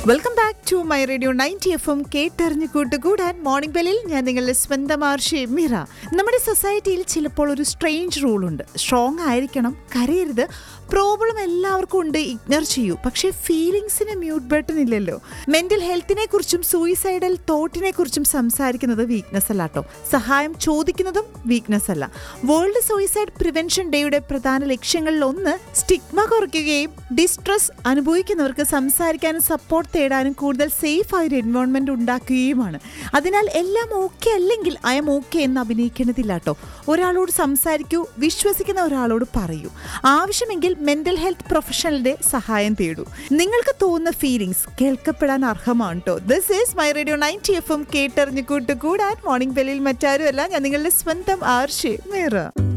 welcome back to my radio ninety F M കേട്ടറിഞ്ഞു കൂട്ടുകൂടാൻ morning ബെല്ലിൽ ഞാൻ നിങ്ങളുടെ സ്വന്തം ആർഷി മിറ നമ്മുടെ സൊസൈറ്റിയിൽ ചിലപ്പോൾ ഒരു സ്ട്രേഞ്ച് റൂളുണ്ട് സ്ട്രോങ് ആയിരിക്കണം കരയരുത് പ്രോബ്ലം എല്ലാവർക്കും ഉണ്ട് ഇഗ്നർ ചെയ്യൂ പക്ഷേ ഫീലിങ്സിന് മ്യൂട്ട് ബട്ടൺ ഇല്ലല്ലോ മെന്റൽ ഹെൽത്തിനെ കുറിച്ചും സൂയിസൈഡൽ തോട്ടിനെ കുറിച്ചും സംസാരിക്കുന്നത് വീക്ക്നെസ് അല്ല കേട്ടോ സഹായം ചോദിക്കുന്നതും വീക്ക്നെസ് അല്ല വേൾഡ് സൂയിസൈഡ് പ്രിവെൻഷൻ ഡേയുടെ പ്രധാന ലക്ഷ്യങ്ങളിൽ ഒന്ന് സ്റ്റിഗ്മ കുറയ്ക്കുകയും ഡിസ്ട്രസ് അനുഭവിക്കുന്നവർക്ക് സംസാരിക്കാനും സപ്പോർട്ട് തേടാനും കൂടുതൽ സേഫ് ആയ ഒരു എൻവയോൺമെന്റ് ഉണ്ടാക്കുകയുമാണ് അതിനാൽ എല്ലാം ഓക്കെ അല്ലെങ്കിൽ ഐ എം ഓക്കെ എന്ന് അഭിനയിക്കേണ്ടതില്ല കേട്ടോ ഒരാളോട് സംസാരിക്കൂ വിശ്വസിക്കുന്ന ഒരാളോട് പറയൂ ആവശ്യമെങ്കിൽ മെന്റൽ ഹെൽത്ത് പ്രൊഫഷണലിന്റെ സഹായം തേടൂ നിങ്ങൾക്ക് തോന്നുന്ന ഫീലിങ്സ് കേൾക്കപ്പെടാൻ അർഹമാണ് കേട്ടോ this is my radio ninety F M കേട്ടറിഞ്ഞു കൂട്ടുകൂടാൻ മോർണിംഗ് ബെല്ലിൽ മറ്റാരുമല്ല ഞാൻ നിങ്ങളുടെ സ്വന്തം ആർഷി മേറ